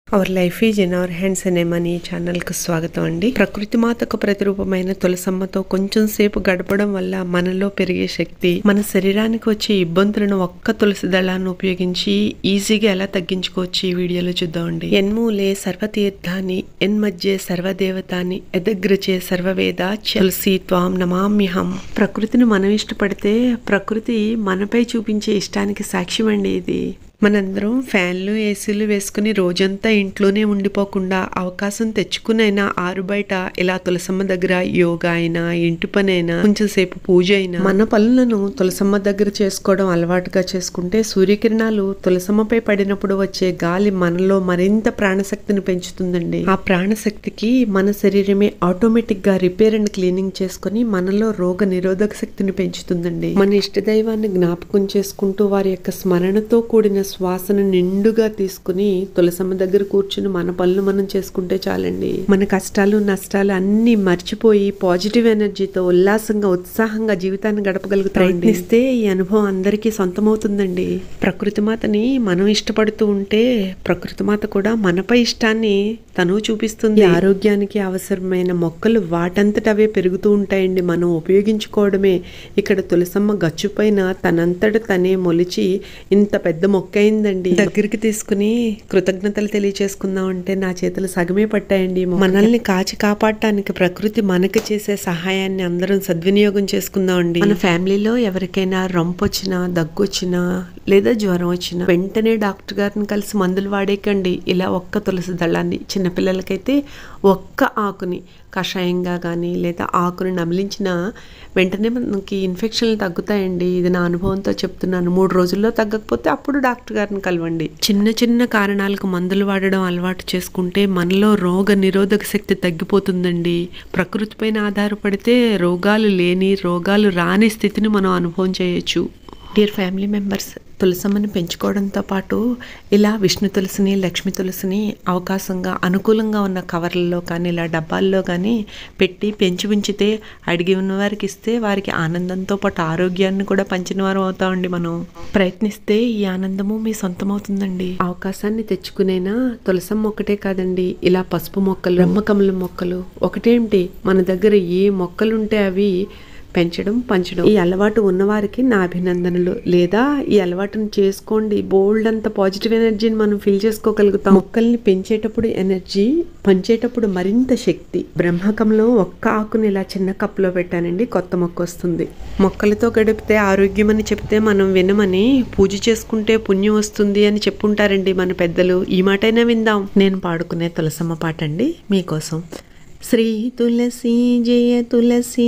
hour life is in our hands అనే money ఛానల్కి స్వాగతం అండి ప్రకృతి మాతకు ప్రతిరూపమైన తులసమ్మతో కొంచెం సేపు గడపడం వల్ల మనలో పెరిగే శక్తి మన శరీరానికి వచ్చే ఇబ్బందులను ఒక్క తులసి దళాన్ని ఉపయోగించి ఈజీగా ఎలా తగ్గించుకోవచ్చు ఈ వీడియోలో చూద్దామండి ఎన్మూలే సర్వతీర్థాన్ని ఎన్మధ్యే సర్వదేవతాన్ని ఎదగ్రచే సర్వవేద తులసి త్వాం నమామ్యహం ప్రకృతిని మనం ఇష్టపడితే ప్రకృతి మనపై చూపించే ఇష్టానికి సాక్ష్యం అండి ఇది మనందరం ఫ్యాన్లు ఏసీలు వేసుకుని రోజంతా ఇంట్లోనే ఉండిపోకుండా అవకాశం తెచ్చుకునైనా ఆరు బయట ఇలా తులసమ్మ దగ్గర యోగా అయినా ఇంటి పని అయినా కొంచెం సేపు పూజ అయినా మన పనులను తులసమ్మ దగ్గర చేసుకోవడం అలవాటుగా చేసుకుంటే సూర్యకిరణాలు తులసమ్మపై పడినప్పుడు వచ్చే గాలి మనలో మరింత ప్రాణశక్తిని పెంచుతుందండి ఆ ప్రాణశక్తికి మన శరీరమే ఆటోమేటిక్ గా రిపేర్ అండ్ క్లీనింగ్ చేసుకుని మనలో రోగ నిరోధక శక్తిని పెంచుతుందండి మన ఇష్ట దైవాన్ని జ్ఞాపకం చేసుకుంటూ వారి యొక్క స్మరణతో కూడిన శ్వాసను నిండుగా తీసుకుని తులసమ్మ దగ్గర కూర్చుని మన పనులు మనం చేసుకుంటే చాలండి మన కష్టాలు నష్టాలు అన్ని మర్చిపోయి పాజిటివ్ ఎనర్జీతో ఉల్లాసంగా ఉత్సాహంగా జీవితాన్ని గడపగలుగుతాం ప్రయత్నిస్తే ఈ అనుభవం అందరికీ సొంతమవుతుందండి ప్రకృతి మాతని మనం ఇష్టపడుతూ ఉంటే ప్రకృతి మాత కూడా మనపై ఇష్టాన్ని తను చూపిస్తుంది ఆరోగ్యానికి అవసరమైన మొక్కలు వాటంతట అవే పెరుగుతూ ఉంటాయండి మనం ఉపయోగించుకోవడమే ఇక్కడ తులసమ్మ గచ్చు పైన తనంతట తనే మొలిచి ఇంత పెద్ద మొక్క అయిందండి దగ్గరికి తీసుకుని కృతజ్ఞతలు తెలియచేసుకుందాం అంటే నా చేతులు సగమే పట్టాయండి మనల్ని కాచి కాపాడటానికి ప్రకృతి మనకి చేసే సహాయాన్ని అందరం సద్వినియోగం చేసుకుందాం అండి మన ఫ్యామిలీలో ఎవరికైనా రొంపు వచ్చినా దగ్గు వచ్చినా లేదా జ్వరం వచ్చినా వెంటనే డాక్టర్ గారిని కలిసి మందులు వాడేకండి ఇలా ఒక్క తులసి దళాన్ని చిన్నపిల్లలకైతే ఒక్క ఆకుని కషాయంగా కానీ లేదా ఆకుని నమిలించిన వెంటనే మనకి ఇన్ఫెక్షన్లు తగ్గుతాయండి ఇది నా అనుభవంతో చెప్తున్నాను మూడు రోజుల్లో తగ్గకపోతే అప్పుడు డాక్టర్ గారిని కలవండి చిన్న చిన్న కారణాలకు మందులు వాడడం అలవాటు చేసుకుంటే మనలో రోగ నిరోధక శక్తి తగ్గిపోతుందండి ప్రకృతి పైన ఆధారపడితే రోగాలు లేని రోగాలు రాని స్థితిని మనం అనుభవం చేయొచ్చు డియర్ ఫ్యామిలీ మెంబర్స్ తులసమ్మని పెంచుకోవడంతో పాటు ఇలా విష్ణు తులసిని లక్ష్మి తులసిని అవకాశంగా అనుకూలంగా ఉన్న కవర్లలో కానీ ఇలా డబ్బాల్లో కానీ పెట్టి పెంచి ఉంచితే అడిగి ఉన్న వారికి ఇస్తే వారికి ఆనందంతో పాటు ఆరోగ్యాన్ని కూడా పంచిన వారు అవుతామండి మనం ప్రయత్నిస్తే ఈ ఆనందము మీ సొంతమవుతుందండి అవకాశాన్ని తెచ్చుకునేనా తులసమ్మ ఒకటే కాదండి ఇలా పసుపు మొక్కలు బ్రహ్మకమల మొక్కలు ఒకటేమిటి మన దగ్గర ఏ మొక్కలుంటే అవి పెంచడం పంచడం ఈ అలవాటు ఉన్నవారికి నా అభినందనలు లేదా ఈ అలవాటును చేసుకోండి బోల్డ్ అంత పాజిటివ్ ఎనర్జీని మనం ఫీల్ చేసుకోగలుగుతాం మొక్కల్ని పెంచేటప్పుడు ఎనర్జీ పంచేటప్పుడు మరింత శక్తి బ్రహ్మకంలో ఒక్క ఆకుని ఇలా చిన్న కప్పులో పెట్టానండి కొత్త మొక్క వస్తుంది మొక్కలతో గడిపితే ఆరోగ్యం అని చెప్తే మనం వినమని పూజ చేసుకుంటే పుణ్యం వస్తుంది అని చెప్పుంటారండి మన పెద్దలు ఈ మాటైనా విందాం నేను పాడుకునే తులసమ్మ పాట అండి మీకోసం శ్రీ తులసి జయ తులసి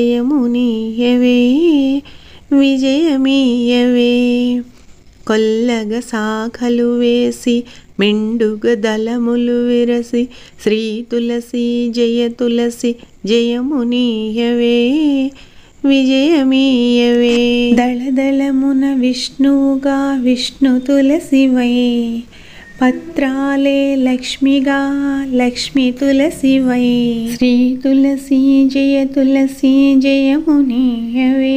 జయమునియవే విజయమీయవే కొల్లగ శాఖలు వేసి మెండుగ దళములు విరసి శ్రీ తులసి జయ తులసి జయమునియవే విజయమీయవే దళదళమున విష్ణువుగా విష్ణు తులసివై పత్రాలే లక్ష్మిగా లక్ష్మి తులసివై శ్రీ తులసి జయ తులసి జయమునియవే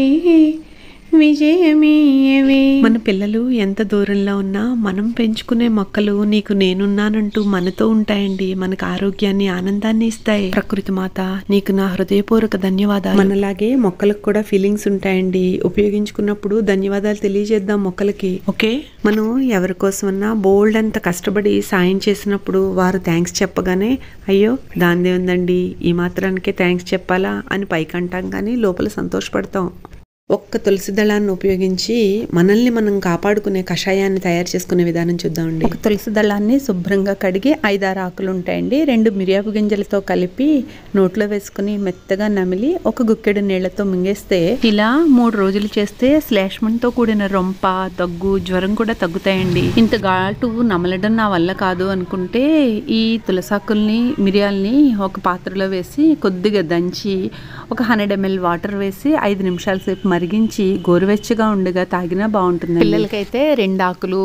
విజయమేయవే మన పిల్లలు ఎంత దూరంలో ఉన్నా మనం పెంచుకునే మొక్కలు నీకు నేనున్నానంటూ మనతో ఉంటాయండి మనకు ఆరోగ్యాన్ని ఆనందాన్ని ఇస్తాయి ప్రకృతి మాత నీకు నా హృదయపూర్వక ధన్యవాదాలు మనలాగే మొక్కలకు కూడా ఫీలింగ్స్ ఉంటాయండి ఉపయోగించుకున్నప్పుడు ధన్యవాదాలు తెలియజేద్దాం మొక్కలకి ఓకే మనం ఎవరి కోసమన్నా బోల్డ్ అంత కష్టపడి సాయం చేసినప్పుడు వారు థ్యాంక్స్ చెప్పగానే అయ్యో దానిదే ఉందండి ఈ మాత్రానికే థ్యాంక్స్ చెప్పాలా అని పైకి అంటాం కానీ లోపల సంతోషపడతాం ఒక్క తులసి దళాన్ని ఉపయోగించి మనల్ని మనం కాపాడుకునే కషాయాన్ని తయారు చేసుకునే విధానం చూద్దామండి ఒక తులసి దళాన్ని శుభ్రంగా కడిగి ఐదారు ఆకులు ఉంటాయండి రెండు మిరియాపు గింజలతో కలిపి నోట్లో వేసుకుని మెత్తగా నమిలి ఒక గుక్కెడు నీళ్లతో మింగేస్తే ఇలా మూడు రోజులు చేస్తే శ్లేష్మంతో కూడిన రొంప దగ్గు జ్వరం కూడా తగ్గుతాయండి ఇంత ఘాటు నమలడం నా వల్ల కాదు అనుకుంటే ఈ తులసాకుల్ని మిరియాల్ని ఒక పాత్రలో వేసి కొద్దిగా దంచి ఒక హండ్రెడ్ ఎంఎల్ వాటర్ వేసి ఐదు నిమిషాల సేపు మరిగించి గోరువెచ్చగా ఉండగా తాగినా బాగుంటుంది పిల్లలకైతే రెండు ఆకులు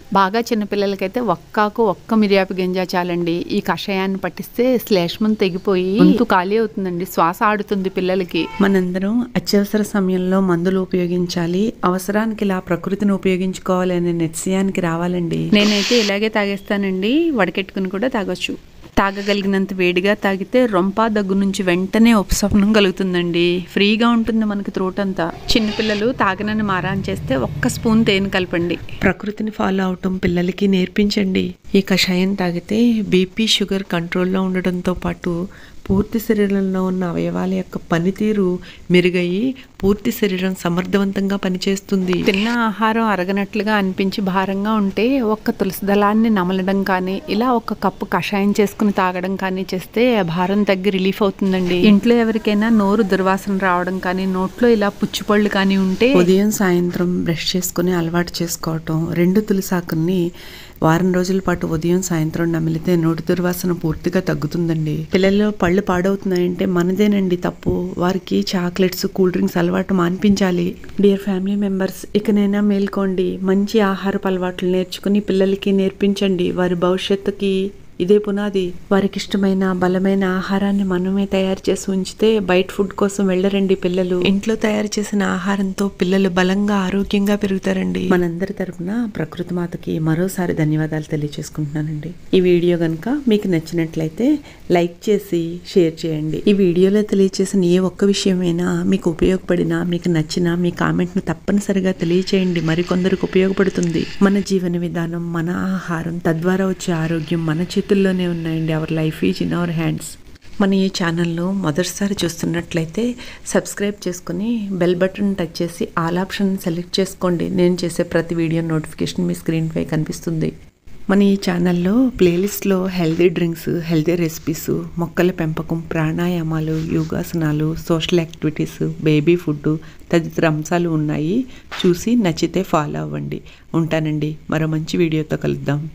బాగా చిన్నపిల్లలకైతే ఒక్కాకు ఒక్క మిరియాపు గింజ చాలండి ఈ కషాయాన్ని పట్టిస్తే శ్లేష్మం తెగిపోయి గొంతు ఖాళీ అవుతుందండి శ్వాస ఆడుతుంది పిల్లలకి మనందరం అత్యవసర సమయంలో మందులు ఉపయోగించాలి అవసరానికి ఇలా ప్రకృతిని ఉపయోగించుకోవాలి అనే నిశ్చయానికి రావాలండి నేనైతే ఇలాగే తాగేస్తానండి వడకెట్టుకుని కూడా తాగొచ్చు తాగగలిగినంత వేడిగా తాగితే రొంప దగ్గు నుంచి వెంటనే ఉపశమనం కలుగుతుందండి ఫ్రీగా ఉంటుంది మనకి త్రోట్ అంతా చిన్నపిల్లలు తాగనని మారాన్ చేస్తే ఒక్క స్పూన్ తేనె కలపండి ప్రకృతిని ఫాలో అవటం పిల్లలకి నేర్పించండి ఈ కషాయం తాగితే బీపీ షుగర్ కంట్రోల్లో ఉండడంతో పాటు పూర్తి శరీరంలో ఉన్న అవయవాల యొక్క పనితీరు మెరుగయ్యి పూర్తి శరీరం సమర్థవంతంగా పనిచేస్తుంది తిన్న ఆహారం అరగనట్లుగా అనిపించి భారంగా ఉంటే ఒక్క తులసి దళాన్ని నమలడం కానీ ఇలా ఒక కప్పు కషాయం చేసుకుని తాగడం కానీ చేస్తే ఆ భారం తగ్గి రిలీఫ్ అవుతుందండి ఇంట్లో ఎవరికైనా నోరు దుర్వాసన రావడం కానీ నోట్లో ఇలా పుచ్చిపళ్ళు కానీ ఉంటే ఉదయం సాయంత్రం బ్రష్ చేసుకుని అలవాటు చేసుకోవటం రెండు తులసాకుల్ని వారం రోజుల పాటు ఉదయం సాయంత్రం నమిలితే నోటి దుర్వాసన పూర్తిగా తగ్గుతుందండి పిల్లలు పళ్ళు పాడవుతున్నాయంటే మనదేనండి తప్పు వారికి చాక్లెట్స్ కూల్ డ్రింక్స్ అలవాటు మాన్పించాలి డియర్ ఫ్యామిలీ మెంబర్స్ ఇకనైనా మేల్కోండి మంచి ఆహారపు అలవాట్లు నేర్చుకుని పిల్లలకి నేర్పించండి వారి భవిష్యత్తుకి ఇదే పునాది వారికి ఇష్టమైన బలమైన ఆహారాన్ని మనమే తయారు చేసి ఉంచితే బయట ఫుడ్ కోసం వెళ్ళరండి పిల్లలు ఇంట్లో తయారు చేసిన ఆహారంతో పిల్లలు బలంగా ఆరోగ్యంగా పెరుగుతారండి మనందరి తరపున ప్రకృతి మాతకి మరోసారి ధన్యవాదాలు తెలియజేసుకుంటున్నానండి ఈ వీడియో కనుక మీకు నచ్చినట్లయితే లైక్ చేసి షేర్ చేయండి ఈ వీడియోలో తెలియచేసిన ఏ ఒక్క విషయమైనా మీకు ఉపయోగపడినా మీకు నచ్చినా మీ కామెంట్ను తప్పనిసరిగా తెలియచేయండి మరికొందరికి ఉపయోగపడుతుంది మన జీవన విధానం మన ఆహారం తద్వారా వచ్చే ఆరోగ్యం మన చేతుల్లోనే ఉన్నాయండి our life is in our hands మన ఈ ఛానల్లో మొదటిసారి చూస్తున్నట్లయితే సబ్స్క్రైబ్ చేసుకుని బెల్ బటన్ టచ్ చేసి ఆల్ ఆప్షన్ సెలెక్ట్ చేసుకోండి నేను చేసే ప్రతి వీడియో నోటిఫికేషన్ మీ స్క్రీన్ పై కనిపిస్తుంది మన ఈ ఛానల్లో ప్లేలిస్ట్లో హెల్తీ డ్రింక్స్ హెల్తీ రెసిపీస్ మొక్కల పెంపకం ప్రాణాయామాలు యోగాసనాలు సోషల్ యాక్టివిటీస్ బేబీ ఫుడ్ తదితర అంశాలు ఉన్నాయి చూసి నచ్చితే ఫాలో అవ్వండి ఉంటానండి మరో మంచి వీడియోతో కలుద్దాం